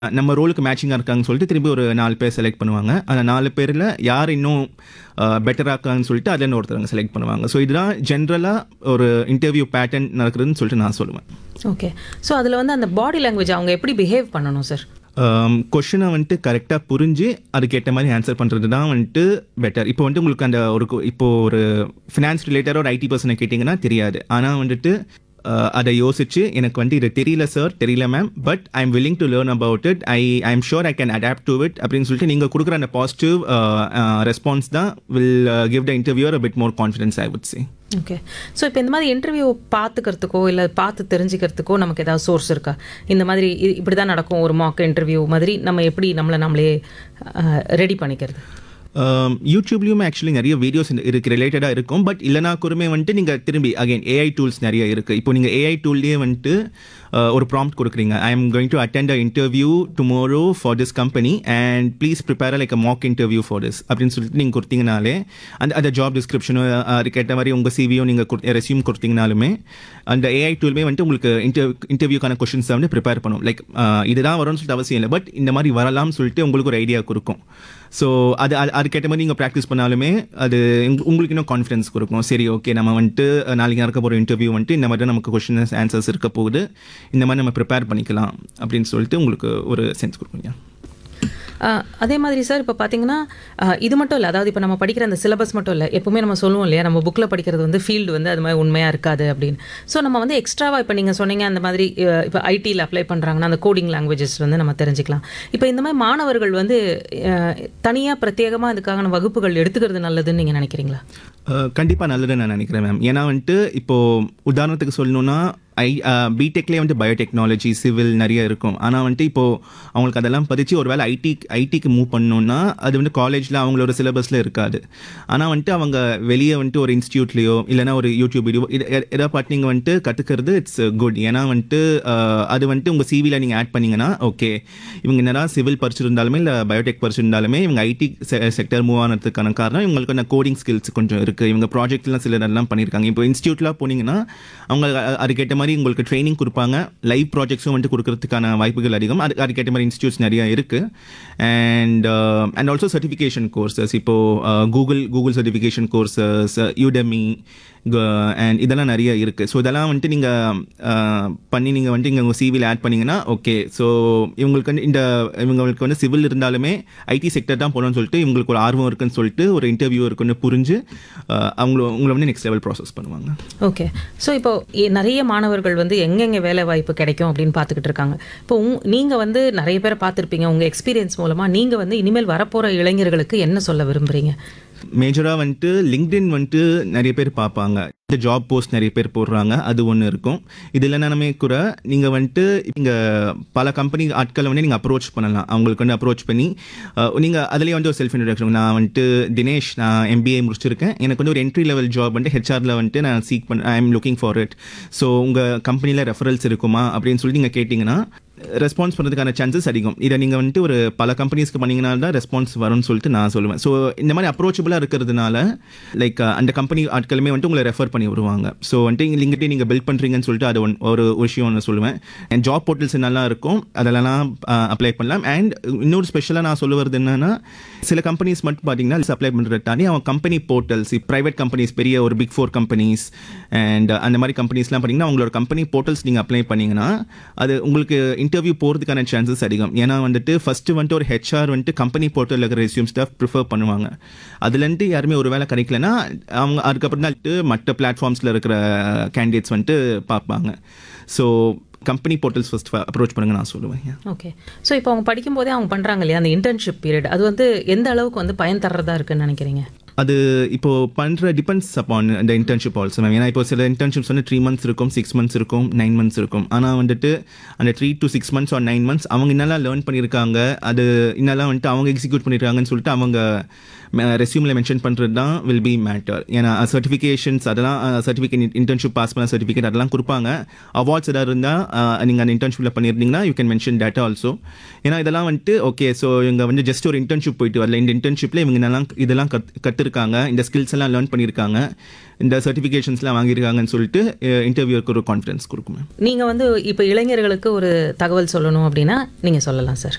நம்ம ரோலுக்கு மேட்சிங்காக இருக்காங்கன்னு சொல்லிட்டு திரும்பி ஒரு நாலு பேர் செலக்ட் பண்ணுவாங்க அந்த நாலு பேரில் யார் இன்னும் பெட்டராக இருக்காங்கன்னு சொல்லிட்டு அதில் ஒருத்தவங்க செலக்ட் பண்ணுவாங்க ஸோ இதுதான் ஜென்ரலாக ஒரு இன்டர்வியூ பேட்டர்ன் நடக்குதுன்னு சொல்லிட்டு நான் சொல்லுவேன் ஓகே ஸோ அதில் வந்து அந்த பாடி லாங்குவேஜ் அவங்க எப்படி பிஹேவ் பண்ணணும் சார் கொஷினை வந்துட்டு கரெக்டாக புரிஞ்சு அதுக்கேற்ற மாதிரி ஆன்சர் பண்ணுறது தான் வந்துட்டு பெட்டர் இப்போ வந்துட்டு உங்களுக்கு அந்த ஒரு கு- இப்போ ஒரு ஃபினான்ஸ் ரிலேட்டடாக ஒரு ஐடி பர்சனை கேட்டிங்கன்னா தெரியாது ஆனால் வந்துட்டு அஹ், அதை யோசிச்சு எனக்கு வந்து இது தெரியல சார் தெரியல ma'am but I am willing to learn about it I I am sure I can adapt to it அப்படின்னு சொல்லிட்டு நீங்கள் கொடுக்குற அந்த பாசிட்டிவ் ரெஸ்பான்ஸ் தான் will give the interviewer a bit more confidence I would say okay so இப்போ இந்த மாதிரி interview பார்த்துக்கிறதுக்கோ இல்லை பார்த்து தெரிஞ்சுக்கிறதுக்கோ நமக்கு ஏதாவது சோர்ஸ் இருக்கா இந்த மாதிரி இ- இப்படி தான் நடக்கும் ஒரு மாக் இன்டர்வியூ மாதிரி நம்ம எப்படி நம்மளை நம்மளே ரெடி பண்ணிக்கிறது யூடியூப்லேயும் ஆக்சுவலி நிறைய வீடியோஸ் இருக்கு ரிலேட்டடாக இருக்கும் பட் இல்லைனா கூடமே வந்துட்டு நீங்கள் திரும்பி அகைன் ஏஐ டூல்ஸ் நிறைய இருக்குது இப்போ நீங்கள் ஏஐ டூல்லேயே வந்துட்டு uh, ஒரு ப்ராம்ப்ட் கொடுக்குறீங்க I am going to attend a interview tomorrow for this company and please prepare like a mock interview for this அப்படின்னு சொல்லிட்டு நீங்கள் கொடுத்தீங்கனாலே அந்த அந்த ஜாப் டிஸ்கிரிப்ஷனோ அதுக்கேற்ற மாதிரி உங்கள் சிவியோ நீங்கள் ரெஸ்யூம் கொடுத்தீங்கனாலுமே அந்த ஏஐ டூலுமே வந்துட்டு உங்களுக்கு இன்டர் இன்டர்வியூக்கான கொஷின்ஸை வந்து ப்ரிப்பேர் பண்ணும் லைக் இதுதான் வரும்னு சொல்லிட்டு அவசியம் இல்லை பட் இந்த மாதிரி வரலாம்னு சொல்லிட்டு உங்களுக்கு ஒரு ஐடியா கொடுக்கும் ஸோ அது அது- அதுக்கேற்ற மாதிரி நீங்கள் ப்ராக்டிஸ் பண்ணாலுமே அது உங்க- உங்களுக்கு இன்னும் கான்ஃபிடன்ஸ் கொடுக்கும் சரி ஓகே நம்ம வந்துட்டு அஹ், நாளைக்கு நடக்க போகிற இன்டர்வியூ வந்துட்டு இந்த மாதிரி தான் நமக்கு கொஷின்ஸ் ஆன்சர்ஸ் இருக்க போகுது இந்த மாதிரி நம்ம ப்ரிப்பேர் பண்ணிக்கலாம் அப்படின்னு சொல்லிட்டு உங்களுக்கு ஒரு சென்ஸ் கொடுக்குங்க அஹ், அதே மாதிரி சார் இப்போ பார்த்தீங்கன்னா அஹ், இது மட்டும் இல்லை அதாவது இப்போ நம்ம படிக்கிற அந்த சிலபஸ் மட்டும் இல்லை எப்பவுமே நம்ம சொல்லுவோம் இல்லையா நம்ம புக்கில் படிக்கிறது வந்து ஃபீல்டு வந்து அது மாதிரி உண்மையாக இருக்காது அப்படின்னு ஸோ நம்ம வந்து எக்ஸ்ட்ராவாக இப்போ நீங்கள் சொன்னீங்க அந்த மாதிரி அஹ், இப்போ ஐடியில் அப்ளை பண்ணுறாங்கன்னா அந்த கோடிங் லாங்குவேஜஸ் வந்து நம்ம தெரிஞ்சுக்கலாம் இப்போ இந்த மாதிரி மாணவர்கள் வந்து தனியாக பிரத்யேகமாக அதுக்கான வகுப்புகள் எடுத்துக்கிறது நல்லதுன்னு நீங்கள் நினைக்கிறீங்களா கண்டிப்பாக நல்லதுன்னு நான் நினைக்கிறேன் மேம் ஏன்னா வந்துட்டு இப்போது உதாரணத்துக்கு சொல்லணும்னா ஐ பிடெக்லேயே வந்துட்டு பயோடெக்னாலஜி சிவில் நிறைய இருக்கும் ஆனால் வந்துட்டு இப்போது அவங்களுக்கு அதெல்லாம் பதிச்சு ஒரு வேளை ஐடி ஐடிக்கு மூவ் பண்ணணும்னா அது வந்து காலேஜில் அவங்களோட சிலபஸில் இருக்காது ஆனால் வந்துட்டு அவங்க வெளியே வந்துட்டு ஒரு இன்ஸ்டியூட்லேயோ இல்லைனா ஒரு யூடியூப் வீடியோ இது எ- எதை பார்த்து நீங்கள் வந்துட்டு கற்றுக்கிறது இட்ஸ் குட் ஏன்னா வந்துட்டு அஹ், அது வந்துட்டு உங்கள் சிவியில் நீங்கள் ஆட் பண்ணீங்கன்னா ஓகே இவங்க என்னதான் சிவில் படிச்சிருந்தாலுமே இல்லை பயோடெக் படிச்சிருந்தாலுமே இவங்க ஐடி செக்டர் மூவ் ஆனதுக்கான காரணம் இவங்களுக்கு அந்த கோடிங் ஸ்கில்ஸ் கொஞ்சம் இருக்குது இவங்க ப்ராஜெக்ட்லாம் சிலர் எல்லாம் பண்ணியிருக்காங்க இப்போ இன்ஸ்டியூட்லாம் போனீங்கன்னா அவங்க அ- அதுக்கேற்ற மாதிரி உங்களுக்கு ட்ரைனிங் கொடுப்பாங்க லைவ் ப்ராஜெக்ட்ஸும் வந்துட்டு கொடுக்கறதுக்கான வாய்ப்புகள் அதிகம் அது அதுக்கேற்ற மாதிரி இன்ஸ்டியூட்ஸ் நிறைய இருக்குது and and also certification courses இப்போது Google Google certification courses Udemy and இதெல்லாம் நிறைய இருக்குது ஸோ இதெல்லாம் வந்துட்டு நீங்கள் பண்ணி நீங்கள் வந்துட்டு இங்கே உங்கள் சிவியில் ஆட் பண்ணீங்கன்னா ஓகே ஸோ இவங்களுக்கு வந்து இந்த இவங்களுக்கு வந்து சிவில் இருந்தாலுமே ஐடி செக்டர் தான் போகணும்னு சொல்லிட்டு இவங்களுக்கு ஒரு ஆர்வம் இருக்குன்னு சொல்லிட்டு ஒரு இன்டர்வியூ இருக்குன்னு புரிஞ்சு அஹ், அவங்கள உங்களை வந்து நெக்ஸ்ட் லெவல் ப்ராசஸ் பண்ணுவாங்க ஓகே ஸோ இப்போ எ- நிறைய மாணவர்கள் வந்து எங்கெங்கே வேலை வாய்ப்பு கிடைக்கும் அப்படின்னு பார்த்துக்கிட்டு இருக்காங்க இப்போ உங் நீங்கள் வந்து நிறைய பேரை பார்த்துருப்பீங்க உங்கள் எக்ஸ்பீரியன்ஸ் மூலமாக நீங்கள் வந்து இனிமேல் வரப்போகிற இளைஞர்களுக்கு என்ன சொல்ல விரும்புகிறீங்க மேஜராக வந்துட்டு லிங்க்டின் வந்துட்டு நிறைய பேர் பார்ப்பாங்க இந்த ஜாப் போஸ்ட் நிறைய பேர் போடுறாங்க அது ஒன்று இருக்கும் இது இல்லைனாலுமே கூட நீங்கள் வந்துட்டு இங்கே பல கம்பெனி ஆட்களை வந்து நீங்கள் அப்ரோச் பண்ணலாம் அவங்களுக்கு வந்து அப்ரோச் பண்ணி நீங்கள் அதுலேயே வந்து ஒரு செல்ஃப் இன்ட்ரடக்ஷன் நான் வந்துட்டு தினேஷ் நான் எம்பிஏ முடிச்சிருக்கேன் எனக்கு வந்து ஒரு என்ட்ரி லெவல் ஜாப் வந்துட்டு ஹெச்ஆரில் வந்துட்டு நான் சீக் பண்ண I am looking for it so உங்கள் கம்பெனியில் ரெஃபரல்ஸ் இருக்குமா அப்படின்னு சொல்லி நீங்கள் கேட்டிங்கன்னா ரெஸ்பான்ஸ் பண்ணுறதுக்கான சான்சஸ் அதிகம் இதை நீங்கள் வந்துட்டு ஒரு பல கம்பெனிஸ்க்கு பண்ணீங்கன்னா தான் ரெஸ்பான்ஸ் வரும்னு சொல்லிட்டு நான் சொல்லுவேன் ஸோ இந்த மாதிரி அப்ரோச்சபிளாக இருக்கிறதுனால லைக் அந்த கம்பெனி ஆட்களுமே வந்துட்டு உங்களை ரெஃபர் பண்ணி வருவாங்க ஸோ வந்துட்டு இங்கிட்ட நீங்கள் பில்ட் பண்ணுறீங்கன்னு சொல்லிட்டு அது ஒன் ஒரு விஷயம் ஒன்று சொல்லுவேன் அண்ட் ஜாப் போர்ட்டல்ஸ் நல்லா இருக்கும் அதெல்லாம் அப்ளை பண்ணலாம் அண்ட் இன்னொரு ஸ்பெஷலாக நான் சொல்ல வருது என்னன்னா சில கம்பெனிஸ் மட்டும் பார்த்தீங்கன்னா அப்ளை பண்ணுறத தாண்டி அவன் கம்பெனி போர்ட்டல்ஸ் ப்ரைவேட் கம்பெனிஸ் பெரிய ஒரு பிக் ஃபோர் கம்பெனிஸ் அண்ட் அந்த மாதிரி கம்பெனிஸ்லாம் பார்த்தீங்கன்னா அவங்களோட கம்பெனி போர்ட்டல்ஸ் நீங்கள் அப்ளை பண்ணீங்கன்னா அது உங்களுக்கு இன்டர்வியூ போகிறதுக்கான சான்சஸ் அதிகம் ஏன்னா வந்துட்டு ஃபஸ்ட்டு வந்துட்டு ஒரு ஹெச்ஆர் வந்துட்டு கம்பெனி போர்ட்டலில் இருக்கிற ரெசியூம் ஸ்டாஃப் ப்ரிஃபர் பண்ணுவாங்க அதுலேருந்து யாருமே ஒரு வேலை கிடைக்கலனா அவங்க அதுக்கப்புறம் தான் வந்துட்டு மற்ற பிளாட்ஃபார்ம்ஸில் இருக்கிற கேண்டிடேட்ஸ் வந்துட்டு பார்ப்பாங்க so company portals first approach பண்ணுங்க நான் சொல்லுவேன் Yeah. ஓகே ஸோ இப்போ அவங்க படிக்கும்போதே அவங்க பண்ணுறாங்க இல்லையா அந்த இன்டர்ன்ஷிப் பீரியட் அது வந்து எந்த அளவுக்கு வந்து பயன் தர்றதா இருக்குன்னு நினைக்கிறீங்க அது இப்போ பண்ணுற டிபெண்ட்ஸ் அப்பான் அந்த இன்டர்ன்ஷிப் ஆல்சோ மேம் ஏன்னா இப்போ சில இன்டர்ன்ஷிப்ஸ் வந்து த்ரீ மந்த்ஸ் இருக்கும் சிக்ஸ் மந்த்ஸ் இருக்கும் நைன் மந்த்ஸ் இருக்கும் ஆனால் வந்துட்டு அந்த three to six months or nine months அவங்க என்னெல்லாம் லேர்ன் பண்ணியிருக்காங்க அது என்னெல்லாம் வந்துட்டு அவங்க எக்ஸிக்யூட் பண்ணியிருக்காங்கன்னு சொல்லிட்டு அவங்க ரெஸ்யூமில் மென்ஷன் பண்ணுறது தான் வில் பி மேட்டர் ஏன்னா சர்டிஃபிகேஷன்ஸ் அதெல்லாம் சர்டிஃபிகேட் இன்டர்ன்ஷிப் பாஸ் பண்ண சர்டிஃபிகேட் அதெல்லாம் கொடுப்பாங்க அவார்ட்ஸ் ஏதாவது இருந்தால் நீங்கள் அந்த இன்டர்ன்ஷிப்பில் பண்ணியிருந்தீங்கன்னா you can mention data also ஏன்னா இதெல்லாம் வந்துட்டு ஓகே ஸோ இவங்க வந்து ஜஸ்ட் ஒரு இன்டர்ன்ஷிப் போயிட்டு வரல இந்த இன்டர்ன்ஷிப்பில் இவங்க என்னெல்லாம் இதெல்லாம் கத் கற்றுருக்காங்க இந்த ஸ்கில்ஸ் எல்லாம் லேர்ன் பண்ணியிருக்காங்க இந்த சர்டிஃபிகேஷன்ஸ்லாம் வாங்கியிருக்காங்கன்னு சொல்லிட்டு இன்டர்வியூக்கு ஒரு கான்ஃபிடன்ஸ் கொடுக்கும் மேம் நீங்கள் வந்து இப்போ இளைஞர்களுக்கு ஒரு தகவல் சொல்லணும் அப்படின்னா நீங்கள் சொல்லலாம் சார்